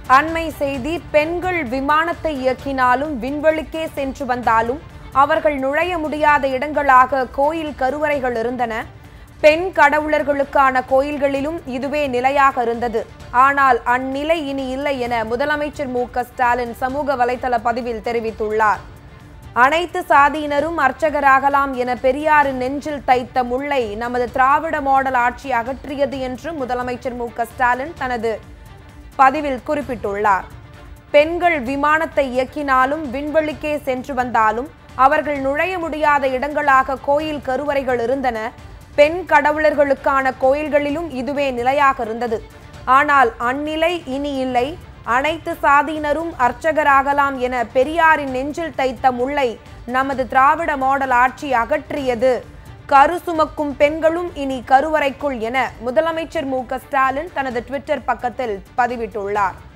அண்மை செய்தி பெண்கள் விமானத்தை இயக்கினாலும் விண்வெளிக்கே சென்று வந்தாலும் அவர்கள் நுழைய முடியாத இடங்களாக கோயில் கருவறைகள் இருந்தன பெண் கடவுளர்களுக்கான கோயில்களிலும் இதுவே நிலையாக இருந்தது ஆனால் அந்நிலை இனி இல்லை என முதலமைச்சர் மு க ஸ்டாலின் சமூக வலைதள பதிவில் தெரிவித்துள்ளார் அனைத்து சாதியினரும் அர்ச்சகராகலாம் என பெரியாரின் நெஞ்சில் தைத்த முல்லை நமது திராவிட மாடல் ஆட்சி அகற்றியது என்று முதலமைச்சர் மு க ஸ்டாலின் தனது பதிவில் குறிப்பிட்டுள்ளார் பெண்கள் விமானத்தை இயக்கினாலும் விண்வெளிக்கே சென்று வந்தாலும் அவர்கள் நுழைய முடியாத இடங்களாக கோயில் கருவறைகள் இருந்தன பெண் கடவுளர்களுக்கான கோயில்களிலும் இதுவே நிலையாக இருந்தது ஆனால் அந்நிலை இனி இல்லை அனைத்து சாதியினரும் அர்ச்சகராகலாம் என பெரியாரின் நெஞ்சில் தைத்த முல்லை நமது திராவிட மாடல் ஆட்சி அகற்றியது கரு சுமக்கும் பெண்களும் இனி கருவறைக்குள் என முதலமைச்சர் மு க ஸ்டாலின் தனது ட்விட்டர் பக்கத்தில் பதிவிட்டுள்ளார்